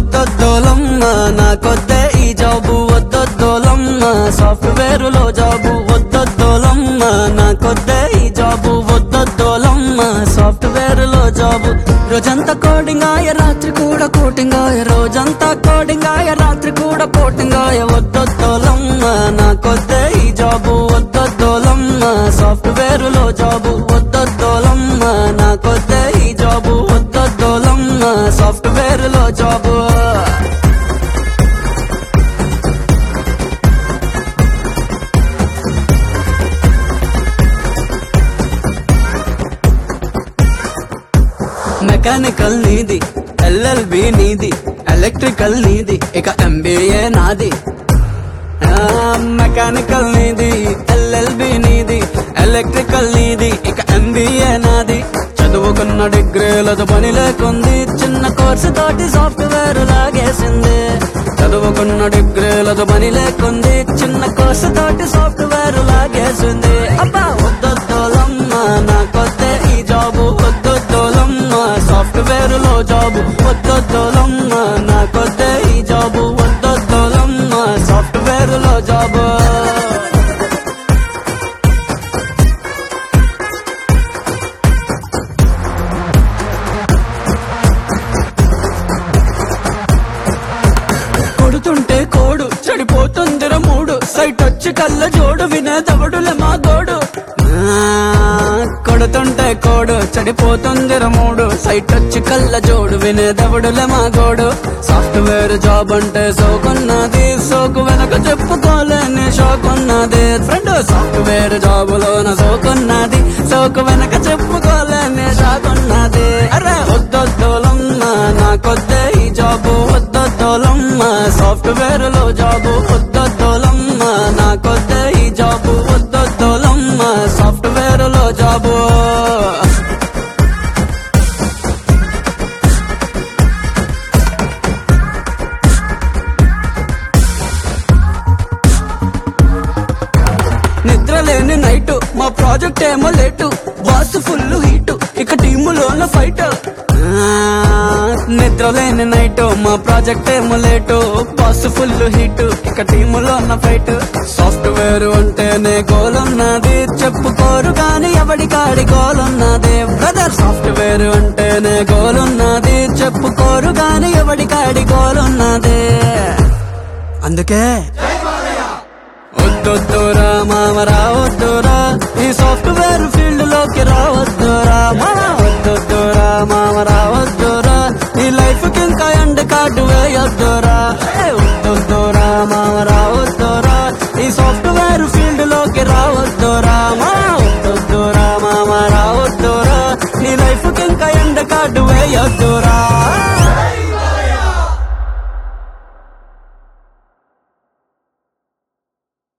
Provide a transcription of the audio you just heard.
వద్దొద్దోలమ్మ నాకొద్దే ఈ జాబు వద్దొద్దోలమ్మ సాఫ్ట్వేర్ లో జాబు వద్దొద్దోలమ్మ నాకొద్దే ఈ జాబు వద్దొద్దోలమ్మ సాఫ్ట్వేర్ లో జాబు రోజంతా కోడింగ్ ఆయ రాత్రి కూడా కోటింగ్ ఆయ రోజంతా కోడింగ్ ఆయ రాత్రి కూడా కోటింగ్ ఆయ వద్దొద్దోలమ్మ నాకొద్దే ఈ జాబు వద్దొద్దోలమ్మ సాఫ్ట్వేర్ లో జాబు వద్దొద్దోలమ్మ నాకొద్దే ఈ జాబు వద్దొద్దోలమ్మ సాఫ్ట్వేర్ లో జాబు మెకానికల్ నీది ఎల్ఎల్బి నీది ఎలక్ట్రికల్ నీది ఇక ఎంబీఏ నాది మెకానికల్ నీది ఎల్ఎల్బి నీది ఎలక్ట్రికల్ నీది ఇక ఎంబీఏ నాది చదువుకున్న డిగ్రీలతో పని లేకుంది చిన్న కోర్సు తోటి సాఫ్ట్వేర్ లాగేసింది చదువుకున్న డిగ్రీలతో పని లేకుంది చిన్న కోర్సు తోటి సాఫ్ట్వేర్ లాగేసింది అబ్బా వద్దొద్దోలమ్మ నాకొద్దే ఈ జాబు వద్దొద్దోలమ్మ సాఫ్ట్వేర్ లో జాబు వద్దొద్దోలమ్మ నాకొద్దే ఈ జాబు వద్దొద్దోలమ్మ సాఫ్ట్వేర్ లో జాబు కొడుతుంటే కోడు చెడిపోతుందిర మూడు సైట్ వచ్చి కళ్ళ జోడు వినేదవడులే మా గోడు ఆ, కొడుతుంటే కోడు చెడిపోతుందిర మూడు సైట్ వచ్చి కళ్ళ జోడు వినేదవడులే మా గోడు సాఫ్ట్వేర్ జాబ్ అంటే సోకున్నది సోకు వెనక చెప్పుకోలేని షోకున్నది ఫ్రెండ్ సాఫ్ట్వేర్ జాబ్ లోన సోకున్నది సోకు వెనక చెప్పుకోలేని షాకున్నది అరే వద్దొద్దోలమ్మ నాకొద్దే ఈ జాబు వద్దొద్దోలమ్మ సాఫ్ట్వేర్ లో జాబు వద్దొద్దోలమ్మ నాకొద్దే ఈ జాబు వద్దొద్దోలమ్మ సాఫ్ట్వేర్ లో జాబు నిద్ర లేని నైట్ మా ప్రాజెక్ట్ ఏమో లేటు బాస్ ఫుల్ హీట్ ఇక టీములోన ఫైట్ నిద్ర లేని నైట్ మా ప్రాజెక్ట్ ఏమో లేటు బాస్ ఫుల్ హీట్ ఇక టీములోన ఫైట్ సాఫ్ట్వేర్ అంటేనే గోల్ ఉన్నది చెప్పుకోరు కానీ ఎవడి కాడి గోల్ ఉన్నది బ్రదర్ సాఫ్ట్వేర్ అంటేనే గోల్ ఉన్నది చెప్పుకోరు కానీ ఎవడి కాడి గోల్ ఉన్నది అందుకే వద్దొద్దురా మామరా వద్దురా